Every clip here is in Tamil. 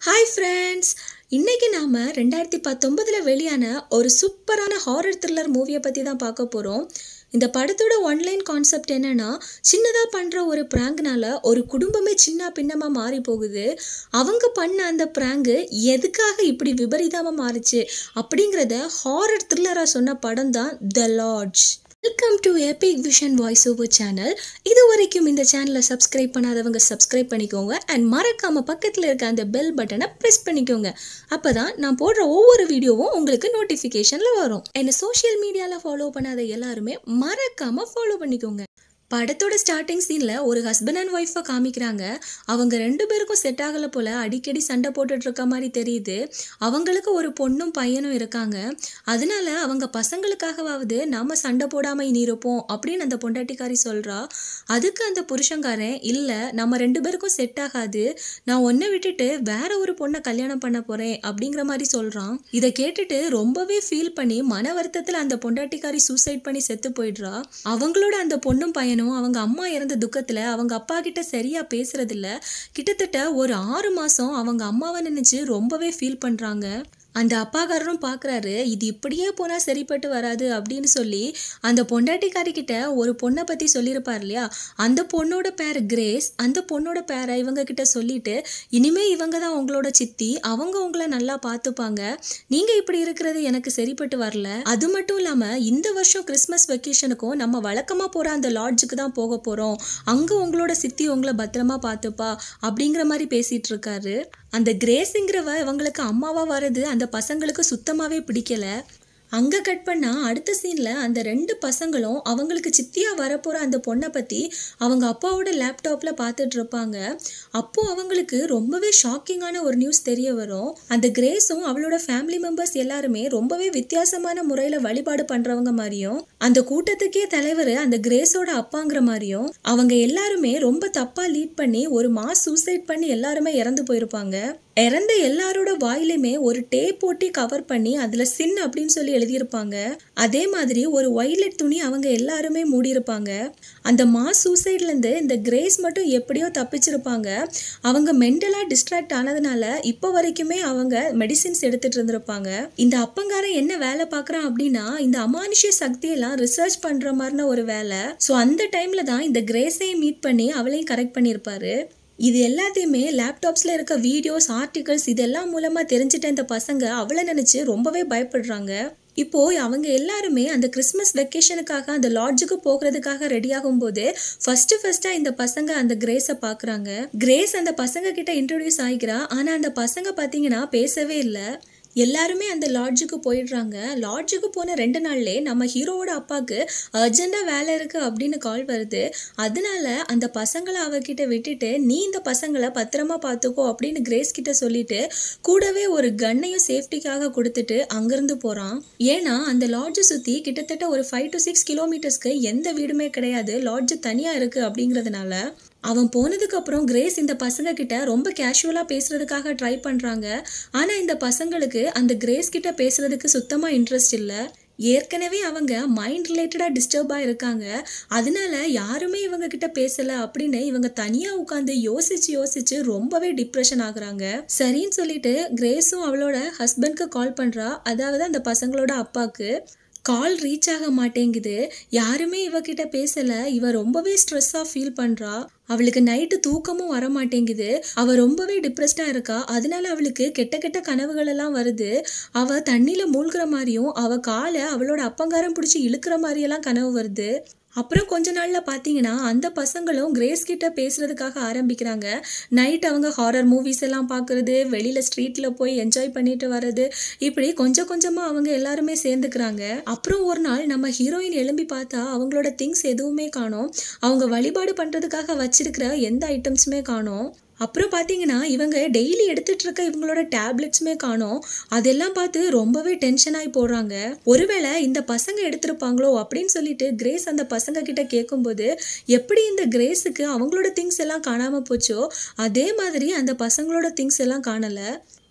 ஹாய் ஃப்ரெண்ட்ஸ் இன்னைக்கு நாம ரெண்டாயிரத்தி பத்தொன்பதுல வெளியான ஒரு சூப்பரான ஹாரர் த்ரில்லர் மூவியை பத்தி தான் பார்க்க போறோம் இந்த படத்தோட ஒன்லைன் கான்செப்ட் என்னன்னா சின்னதா பண்ற ஒரு பிராங்க்னால ஒரு குடும்பமே சின்ன பின்னமா மாறி போகுது அவங்க பண்ண அந்த பிராங்கு எதுக்காக இப்படி விபரீதமா மாறுச்சு அப்படிங்கிறத ஹாரர் த்ரில்லரா சொன்ன படம் தான் the lodge welcome to epic vision voice over channel இது வரைக்கும் இந்த சேனலை சப்ஸ்கிரைப் பண்ணாதவங்க சப்ஸ்கிரைப் பண்ணிக்கோங்க அண்ட் மறக்காம பக்கத்தில் இருக்க அந்த பெல் பட்டனை ப்ரெஸ் பண்ணிக்கோங்க அப்பதான் நான் போடுற ஒவ்வொரு வீடியோவும் உங்களுக்கு நோட்டிஃபிகேஷனில் வரும் என்னை சோஷியல் மீடியாவில் ஃபாலோ பண்ணாத எல்லாருமே மறக்காம ஃபாலோ பண்ணிக்கோங்க படத்தோட ஸ்டார்டிங் சீனில் ஒரு ஹஸ்பண்ட் அண்ட் ஒய்ஃபை காமிக்கிறாங்க அவங்க ரெண்டு பேருக்கும் செட் ஆகலை போல் அடிக்கடி சண்டை போட்டுட்டு இருக்க மாதிரி தெரியுது அவங்களுக்கு ஒரு பொண்ணும் பையனும் இருக்காங்க அதனால அவங்க பசங்களுக்காகவாவது நாம சண்டை போடாமல் இனி இருப்போம் அப்படின்னு அந்த பொண்டாட்டிக்காரி சொல்கிறா அதுக்கு அந்த புருஷங்காரன் இல்லை நம்ம ரெண்டு பேருக்கும் செட் ஆகாது நான் ஒன்றை விட்டுட்டு வேற ஒரு பொண்ணை கல்யாணம் பண்ண போகிறேன் அப்படிங்கிற மாதிரி சொல்கிறான் இதை கேட்டுட்டு ரொம்பவே ஃபீல் பண்ணி மன வருத்தத்தில் அந்த பொண்டாட்டிக்காரி சூசைட் பண்ணி செத்து போயிடுறா அவங்களோட அந்த பொண்ணும் பையனும் அவங்க அம்மா இறந்த துக்கத்தில் அவங்க அப்பா கிட்ட சரியா பேசுறதில்ல கிட்டத்தட்ட ஒரு ஆறு மாசம் அவங்க அம்மாவை நினைச்சு ரொம்பவே ஃபீல் பண்றாங்க அந்த அப்பாக்காரரும் பார்க்குறாரு இது இப்படியே போனால் சரிப்பட்டு வராது அப்படின்னு சொல்லி அந்த பொண்டாட்டிக்காரி கிட்ட ஒரு பொண்ணை பற்றி சொல்லியிருப்பார் இல்லையா அந்த பொண்ணோட பேர் கிரேஸ் அந்த பொண்ணோட பேரை இவங்க கிட்ட சொல்லிட்டு இனிமே இவங்க தான் உங்களோட சித்தி அவங்க உங்களை நல்லா பார்த்துப்பாங்க நீங்கள் இப்படி இருக்கிறது எனக்கு சரிப்பட்டு வரல அது மட்டும் இல்லாமல் இந்த வருஷம் கிறிஸ்மஸ் வெக்கேஷனுக்கும் நம்ம வழக்கமாக போகிற அந்த லாட்ஜுக்கு தான் போக போகிறோம் அங்கே உங்களோட சித்தி உங்களை பத்திரமா பார்த்துப்பா அப்படிங்கிற மாதிரி பேசிட்டு இருக்காரு அந்த கிரேஸுங்கிறவ இவங்களுக்கு அம்மாவா வர்றது அந்த பசங்களுக்கு சுத்தமாகவே பிடிக்கல அங்கே கட் பண்ணால் அடுத்த சீனில் அந்த ரெண்டு பசங்களும் அவங்களுக்கு சித்தியாக வரப்போகிற அந்த பொண்ணை பற்றி அவங்க அப்பாவோட லேப்டாப்பில் பார்த்துட்டு இருப்பாங்க அப்போது அவங்களுக்கு ரொம்பவே ஷாக்கிங்கான ஒரு நியூஸ் தெரிய வரும் அந்த கிரேஸும் அவளோட ஃபேமிலி மெம்பர்ஸ் எல்லாருமே ரொம்பவே வித்தியாசமான முறையில் வழிபாடு பண்ணுறவங்க மாதிரியும் அந்த கூட்டத்துக்கே தலைவர் அந்த கிரேஸோட அப்பாங்கிற மாதிரியும் அவங்க எல்லாருமே ரொம்ப தப்பாக லீட் பண்ணி ஒரு மாஸ் சூசைட் பண்ணி எல்லாருமே இறந்து போயிருப்பாங்க இறந்த எல்லாரோட வாயிலுமே ஒரு டேப் போட்டி கவர் பண்ணி அதுல சின் அப்படின்னு சொல்லி எழுதியிருப்பாங்க அதே மாதிரி ஒரு ஒய்லெட் துணி அவங்க எல்லாருமே மூடியிருப்பாங்க அந்த மாஸ் சூசைட்ல இருந்து இந்த கிரேஸ் மட்டும் எப்படியோ தப்பிச்சிருப்பாங்க அவங்க மென்டலா டிஸ்ட்ராக்ட் ஆனதுனால இப்போ வரைக்குமே அவங்க மெடிசின்ஸ் எடுத்துட்டு இருந்திருப்பாங்க இந்த அப்பங்காரன் என்ன வேலை பார்க்குறான் அப்படின்னா இந்த அமானுஷ்ய சக்தியெல்லாம் ரிசர்ச் பண்ற மாதிரின ஒரு வேலை ஸோ அந்த டைம்ல தான் இந்த கிரேஸையும் மீட் பண்ணி அவளையும் கரெக்ட் பண்ணியிருப்பாரு இது எல்லாத்தையுமே லேப்டாப்ஸில் இருக்க வீடியோஸ் ஆர்டிகல்ஸ் இதெல்லாம் மூலமாக தெரிஞ்சிட்ட இந்த பசங்க அவளை நினச்சி ரொம்பவே பயப்படுறாங்க இப்போ அவங்க எல்லாருமே அந்த கிறிஸ்மஸ் வெக்கேஷனுக்காக அந்த லாட்ஜுக்கு போகிறதுக்காக ரெடி ஆகும்போது ஃபர்ஸ்ட் ஃபர்ஸ்டா இந்த பசங்க அந்த கிரேஸை பார்க்குறாங்க கிரேஸ் அந்த பசங்க கிட்ட இன்ட்ரடியூஸ் ஆகிக்கிறா ஆனால் அந்த பசங்க பார்த்தீங்கன்னா பேசவே இல்லை எல்லாருமே அந்த லாட்ஜுக்கு போயிடுறாங்க லாட்ஜுக்கு போன ரெண்டு நாள்லே நம்ம ஹீரோவோட அப்பாவுக்கு அர்ஜென்ட்டாக வேலை இருக்குது அப்படின்னு கால் வருது அதனால அந்த பசங்களை அவகிட்ட விட்டுட்டு நீ இந்த பசங்களை பத்திரமா பார்த்துக்கோ அப்படின்னு கிரேஸ் கிட்ட சொல்லிட்டு கூடவே ஒரு கன்னையும் சேஃப்டிக்காக கொடுத்துட்டு அங்கேருந்து போகிறான் ஏன்னா அந்த லாட்ஜை சுற்றி கிட்டத்தட்ட ஒரு ஃபைவ் டு சிக்ஸ் கிலோமீட்டர்ஸ்க்கு எந்த வீடுமே கிடையாது லாட்ஜு தனியாக இருக்குது அப்படிங்கிறதுனால அவன் போனதுக்கு அப்புறம் கிரேஸ் இந்த பசங்க கிட்ட ரொம்ப கேஷுவலாக பேசுறதுக்காக ட்ரை பண்ணுறாங்க ஆனால் இந்த பசங்களுக்கு அந்த கிரேஸ் கிட்ட பேசுறதுக்கு சுத்தமாக இன்ட்ரெஸ்ட் இல்லை ஏற்கனவே அவங்க மைண்ட் ரிலேட்டடாக டிஸ்டர்பாக இருக்காங்க அதனால யாருமே இவங்க கிட்ட பேசலை அப்படின்னு இவங்க தனியாக உட்காந்து யோசிச்சு யோசிச்சு ரொம்பவே டிப்ரெஷன் ஆகுறாங்க சரின்னு சொல்லிட்டு கிரேஸும் அவளோட ஹஸ்பண்ட்க்கு கால் பண்ணுறா அதாவது அந்த பசங்களோட அப்பாவுக்கு கால் ரீச் ஆக மாட்டேங்குது யாருமே இவகிட்ட பேசல இவ ரொம்பவே ஸ்ட்ரெஸ்ஸாக ஃபீல் பண்றா அவளுக்கு நைட்டு தூக்கமும் வர மாட்டேங்குது அவ ரொம்பவே டிப்ரெஸ்டா இருக்கா அதனால அவளுக்கு கெட்ட கெட்ட கனவுகள் எல்லாம் வருது அவ தண்ணியில மூழ்கிற மாதிரியும் அவ காலை அவளோட அப்பங்காரம் பிடிச்சி இழுக்கிற மாதிரியெல்லாம் கனவு வருது அப்புறம் கொஞ்ச நாள்ல பாத்தீங்கன்னா அந்த பசங்களும் கிரேஸ் கிட்ட பேசுறதுக்காக ஆரம்பிக்கிறாங்க நைட் அவங்க ஹாரர் மூவிஸ் எல்லாம் பார்க்கறது வெளியில ஸ்ட்ரீட்ல போய் என்ஜாய் பண்ணிட்டு வர்றது இப்படி கொஞ்சம் கொஞ்சமா அவங்க எல்லாருமே சேர்ந்துக்கிறாங்க அப்புறம் ஒரு நாள் நம்ம ஹீரோயின் எழும்பி பார்த்தா அவங்களோட திங்ஸ் எதுவுமே காணோம் அவங்க வழிபாடு பண்றதுக்காக வச்சிருக்கிற எந்த ஐட்டம்ஸுமே காணோம் அப்புறம் பார்த்தீங்கன்னா இவங்க டெய்லி எடுத்துட்டு இருக்க இவங்களோட டேப்லெட்ஸுமே காணோம் அதெல்லாம் பார்த்து ரொம்பவே டென்ஷன் ஆகி போடுறாங்க ஒருவேளை இந்த பசங்க எடுத்திருப்பாங்களோ அப்படின்னு சொல்லிட்டு கிரேஸ் அந்த பசங்க கிட்ட கேட்கும்போது எப்படி இந்த கிரேஸுக்கு அவங்களோட திங்ஸ் எல்லாம் காணாம போச்சோ அதே மாதிரி அந்த பசங்களோட திங்ஸ் எல்லாம் காணல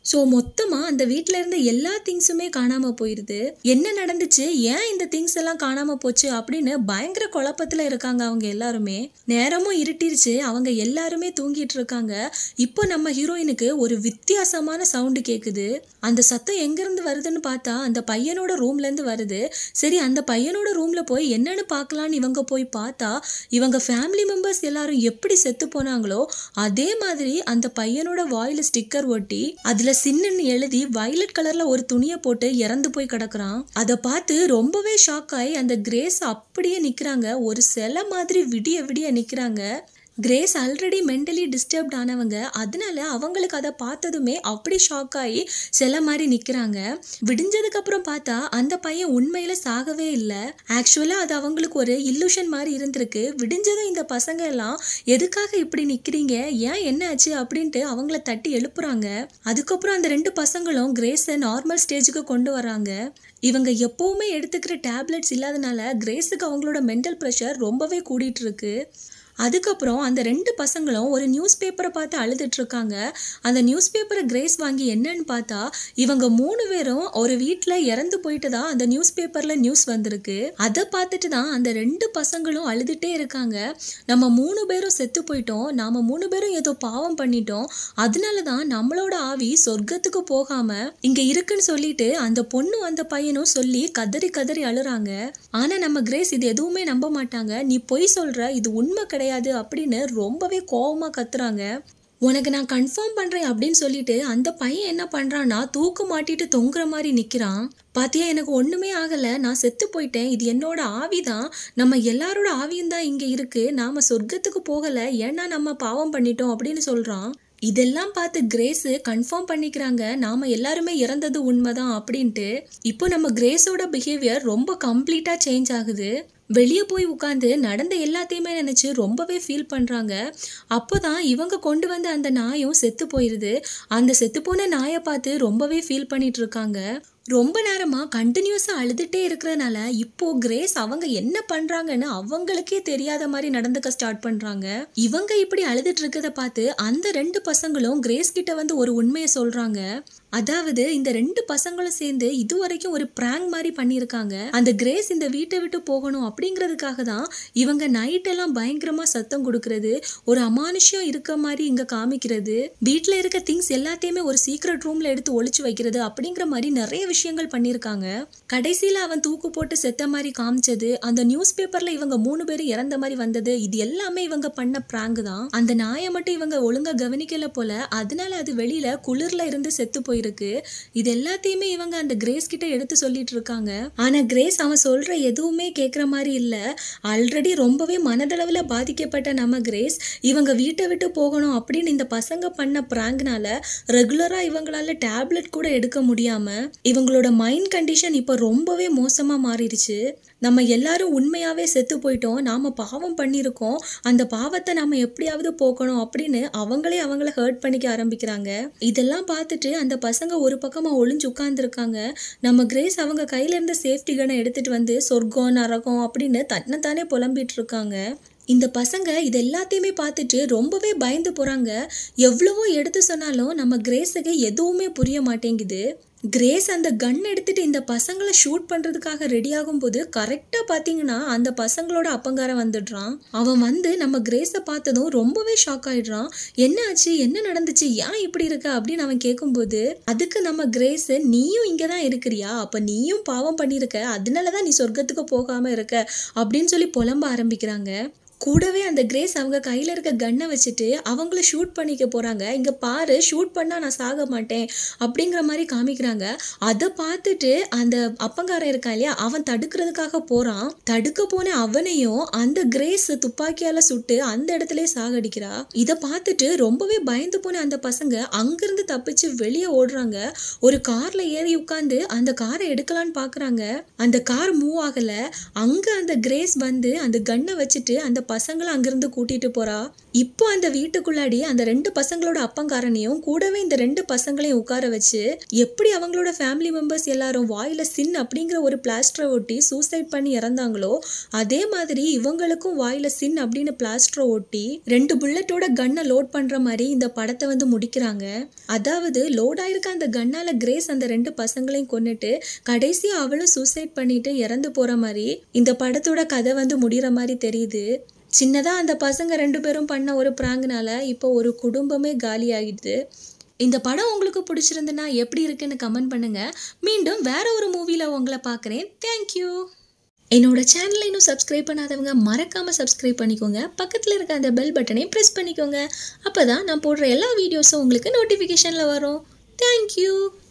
ஸோ மொத்தமாக அந்த வீட்டில் இருந்த எல்லா திங்ஸுமே காணாமல் போயிடுது என்ன நடந்துச்சு ஏன் இந்த திங்ஸ் எல்லாம் காணாமல் போச்சு அப்படின்னு பயங்கர குழப்பத்தில் இருக்காங்க அவங்க எல்லாருமே நேரமும் இருட்டிருச்சு அவங்க எல்லாருமே தூங்கிட்டு இருக்காங்க இப்போ நம்ம ஹீரோயினுக்கு ஒரு வித்தியாசமான சவுண்டு கேட்குது அந்த சத்தம் எங்கேருந்து வருதுன்னு பார்த்தா அந்த பையனோட ரூம்லேருந்து வருது சரி அந்த பையனோட ரூமில் போய் என்னன்னு பார்க்கலான்னு இவங்க போய் பார்த்தா இவங்க ஃபேமிலி மெம்பர்ஸ் எல்லாரும் எப்படி செத்து போனாங்களோ அதே மாதிரி அந்த பையனோட வாயில ஸ்டிக்கர் ஒட்டி அதுல சின்னன்னு எழுதி வயலட் கலர்ல ஒரு துணியை போட்டு இறந்து போய் கிடக்குறான் அதை பார்த்து ரொம்பவே ஷாக் ஆகி அந்த கிரேஸ் அப்படியே நிக்கிறாங்க ஒரு சிலை மாதிரி விடிய விடிய நிக்கிறாங்க கிரேஸ் ஆல்ரெடி மென்டலி டிஸ்டர்ப்ட் ஆனவங்க அதனால அவங்களுக்கு அதை பார்த்ததுமே அப்படி ஷாக் ஆகி சில மாதிரி நிற்கிறாங்க விடிஞ்சதுக்கு அப்புறம் பார்த்தா அந்த பையன் உண்மையில சாகவே இல்லை ஆக்சுவலாக அது அவங்களுக்கு ஒரு இல்லூஷன் மாதிரி இருந்திருக்கு விடிஞ்சதும் இந்த பசங்க எல்லாம் எதுக்காக இப்படி நிற்கிறீங்க ஏன் என்ன ஆச்சு அப்படின்ட்டு அவங்கள தட்டி எழுப்புறாங்க அதுக்கப்புறம் அந்த ரெண்டு பசங்களும் கிரேஸை நார்மல் ஸ்டேஜுக்கு கொண்டு வராங்க இவங்க எப்பவுமே எடுத்துக்கிற டேப்லெட்ஸ் இல்லாதனால கிரேஸுக்கு அவங்களோட மென்டல் ப்ரெஷர் ரொம்பவே கூடிட்டு இருக்கு அதுக்கப்புறம் அந்த ரெண்டு பசங்களும் ஒரு நியூஸ் பேப்பரை பார்த்து அழுதுட்டு இருக்காங்க அந்த நியூஸ் பேப்பரை கிரேஸ் வாங்கி என்னன்னு பார்த்தா இவங்க மூணு பேரும் ஒரு வீட்டில் இறந்து போயிட்டு தான் அந்த நியூஸ் பேப்பரில் நியூஸ் வந்திருக்கு அதை பார்த்துட்டு தான் அந்த ரெண்டு பசங்களும் அழுதுகிட்டே இருக்காங்க நம்ம மூணு பேரும் செத்து போயிட்டோம் நாம் மூணு பேரும் ஏதோ பாவம் பண்ணிட்டோம் அதனால தான் நம்மளோட ஆவி சொர்க்கத்துக்கு போகாமல் இங்கே இருக்குன்னு சொல்லிட்டு அந்த பொண்ணு அந்த பையனும் சொல்லி கதறி கதறி அழுறாங்க ஆனால் நம்ம கிரேஸ் இது எதுவுமே நம்ப மாட்டாங்க நீ பொய் சொல்கிற இது உண்மை கிடையாது அப்படின்னு ரொம்பவே கோவமா கத்துறாங்க உனக்கு நான் கன்ஃபார்ம் பண்ணுறேன் அப்படின்னு சொல்லிட்டு அந்த பையன் என்ன பண்ணுறான்னா தூக்கு மாட்டிட்டு தொங்குற மாதிரி நிற்கிறான் பாத்தியா எனக்கு ஒன்றுமே ஆகலை நான் செத்து போயிட்டேன் இது என்னோட ஆவி தான் நம்ம எல்லாரோட ஆவியும் தான் இங்கே இருக்குது நாம் சொர்க்கத்துக்கு போகலை ஏன்னா நம்ம பாவம் பண்ணிட்டோம் அப்படின்னு சொல்கிறான் இதெல்லாம் பார்த்து கிரேஸு கன்ஃபார்ம் பண்ணிக்கிறாங்க நாம எல்லாருமே இறந்தது உண்மைதான் அப்படின்ட்டு இப்போ நம்ம கிரேஸோட பிஹேவியர் ரொம்ப கம்ப்ளீட்டாக சேஞ்ச் ஆகுது வெளியே போய் உட்காந்து நடந்த எல்லாத்தையுமே நினச்சி ரொம்பவே ஃபீல் பண்ணுறாங்க அப்போ தான் இவங்க கொண்டு வந்த அந்த நாயும் செத்து போயிடுது அந்த செத்துப்போன நாயை பார்த்து ரொம்பவே ஃபீல் பண்ணிட்டு இருக்காங்க ரொம்ப நேரமாக கண்டினியூஸாக அழுதுகிட்டே இருக்கிறதுனால இப்போ கிரேஸ் அவங்க என்ன பண்ணுறாங்கன்னு அவங்களுக்கே தெரியாத மாதிரி நடந்துக்க ஸ்டார்ட் பண்ணுறாங்க இவங்க இப்படி அழுதுட்டு இருக்கிறத பார்த்து அந்த ரெண்டு பசங்களும் கிரேஸ் கிட்ட வந்து ஒரு உண்மையை சொல்கிறாங்க அதாவது இந்த ரெண்டு பசங்களும் சேர்ந்து இது வரைக்கும் ஒரு பிராங்க் மாதிரி பண்ணியிருக்காங்க அந்த கிரேஸ் இந்த வீட்டை விட்டு போகணும் அப்படிங்கிறதுக்காக தான் இவங்க நைட் எல்லாம் பயங்கரமா சத்தம் கொடுக்கறது ஒரு அமானுஷ்யம் இருக்க மாதிரி இங்க காமிக்கிறது வீட்டில் இருக்க திங்ஸ் எல்லாத்தையுமே ஒரு சீக்ரெட் ரூம்ல எடுத்து ஒளிச்சு வைக்கிறது அப்படிங்கிற மாதிரி நிறைய விஷயங்கள் பண்ணியிருக்காங்க கடைசியில் அவன் தூக்கு போட்டு செத்த மாதிரி காமிச்சது அந்த நியூஸ் பேப்பர்ல இவங்க மூணு பேரும் இறந்த மாதிரி வந்தது இது எல்லாமே இவங்க பண்ண பிராங்க் தான் அந்த நாயை மட்டும் இவங்க ஒழுங்கா கவனிக்கல போல அதனால அது வெளியில குளிர்ல இருந்து செத்து போயிருக்கு இது எல்லாத்தையுமே இவங்க அந்த கிரேஸ் கிட்ட எடுத்து சொல்லிட்டு இருக்காங்க ஆனா கிரேஸ் அவன் சொல்ற எதுவுமே கேட்குற மாதிரி இல்ல ஆல்ரெடி ரொம்பவே மனதளவுல பாதிக்கப்பட்ட நம்ம கிரேஸ் இவங்க வீட்டை விட்டு போகணும் அப்படின்னு இந்த பசங்க பண்ண பிராங்க்னால ரெகுலரா இவங்களால டேப்லெட் கூட எடுக்க முடியாம இவங்களோட மைண்ட் கண்டிஷன் இப்போ ரொம்பவே மோசமா மாறிடுச்சு நம்ம எல்லாரும் உண்மையாவே செத்து போயிட்டோம் நாம பாவம் பண்ணியிருக்கோம் அந்த பாவத்தை நாம எப்படியாவது போக்கணும் அப்படின்னு அவங்களே அவங்கள ஹர்ட் பண்ணிக்க ஆரம்பிக்கிறாங்க இதெல்லாம் பார்த்துட்டு அந்த பசங்க ஒரு பக்கமா ஒளிஞ்சு உட்கார்ந்துருக்காங்க நம்ம கிரேஸ் அவங்க கையில இருந்த சேஃப்டி கனை எடுத்துட்டு வந்து சொர்க்கம் நரகம் அப்படின்னு தன்னைத்தானே புலம்பிட்டு இருக்காங்க இந்த பசங்க இது எல்லாத்தையுமே பார்த்துட்டு ரொம்பவே பயந்து போறாங்க எவ்வளவோ எடுத்து சொன்னாலும் நம்ம கிரேஸுக்கு எதுவுமே புரிய மாட்டேங்குது கிரேஸ் அந்த கன் எடுத்துட்டு இந்த பசங்களை ஷூட் பண்றதுக்காக ரெடி ஆகும்போது கரெக்டா பாத்தீங்கன்னா அந்த பசங்களோட அப்பங்காரன் வந்துடுறான் அவன் வந்து நம்ம கிரேஸை பார்த்ததும் ரொம்பவே ஷாக் ஆயிடுறான் என்ன ஆச்சு என்ன நடந்துச்சு ஏன் இப்படி இருக்க அப்படின்னு அவன் கேட்கும்போது அதுக்கு நம்ம கிரேஸ் நீயும் இங்கே தான் இருக்கிறியா அப்ப நீயும் பாவம் பண்ணியிருக்க அதனால தான் நீ சொர்க்கத்துக்கு போகாம இருக்க அப்படின்னு சொல்லி புலம்ப ஆரம்பிக்கிறாங்க கூடவே அந்த கிரேஸ் அவங்க கையில் இருக்க கன்னை வச்சுட்டு அவங்கள ஷூட் பண்ணிக்க போகிறாங்க இங்கே பாரு ஷூட் பண்ணால் நான் சாக மாட்டேன் அப்படிங்கிற மாதிரி காமிக்கிறாங்க அதை பார்த்துட்டு அந்த அப்பங்காரன் இருக்கான் இல்லையா அவன் தடுக்கிறதுக்காக போகிறான் தடுக்க போன அவனையும் அந்த கிரேஸ் துப்பாக்கியால் சுட்டு அந்த இடத்துல சாகடிக்கிறா இதை பார்த்துட்டு ரொம்பவே பயந்து போன அந்த பசங்க அங்கிருந்து தப்பிச்சு வெளியே ஓடுறாங்க ஒரு காரில் ஏறி உட்காந்து அந்த காரை எடுக்கலான்னு பார்க்குறாங்க அந்த கார் மூவ் ஆகலை அங்கே அந்த கிரேஸ் வந்து அந்த கன்னை வச்சுட்டு அந்த பசங்களை அங்கிருந்து கூட்டிட்டு போறா இப்போ அந்த வீட்டுக்குள்ளாடி அந்த ரெண்டு பசங்களோட அப்பங்காரனையும் கூடவே இந்த ரெண்டு பசங்களையும் உட்கார வச்சு எப்படி அவங்களோட ஃபேமிலி மெம்பர்ஸ் எல்லாரும் வாயில சின் அப்படிங்கிற ஒரு பிளாஸ்டரை ஒட்டி சூசைட் பண்ணி இறந்தாங்களோ அதே மாதிரி இவங்களுக்கும் வாயில சின் அப்படின்னு பிளாஸ்டரை ஒட்டி ரெண்டு புல்லட்டோட கன்னை லோட் பண்ற மாதிரி இந்த படத்தை வந்து முடிக்கிறாங்க அதாவது லோட் ஆயிருக்க அந்த கன்னால கிரேஸ் அந்த ரெண்டு பசங்களையும் கொன்னுட்டு கடைசியா அவளும் சூசைட் பண்ணிட்டு இறந்து போற மாதிரி இந்த படத்தோட கதை வந்து முடிகிற மாதிரி தெரியுது சின்னதாக அந்த பசங்க ரெண்டு பேரும் பண்ண ஒரு ப்ராங்க்னால இப்போ ஒரு குடும்பமே காலி ஆகிடுது இந்த படம் உங்களுக்கு பிடிச்சிருந்துன்னா எப்படி இருக்குன்னு கமெண்ட் பண்ணுங்க மீண்டும் வேற ஒரு மூவியில் உங்களை பார்க்குறேன் தேங்க்யூ என்னோட சேனலை இன்னும் சப்ஸ்கிரைப் பண்ணாதவங்க மறக்காமல் சப்ஸ்கிரைப் பண்ணிக்கோங்க பக்கத்தில் இருக்க அந்த பெல் பட்டனையும் ப்ரெஸ் பண்ணிக்கோங்க அப்போ தான் நான் போடுற எல்லா வீடியோஸும் உங்களுக்கு நோட்டிஃபிகேஷனில் வரும் தேங்க்யூ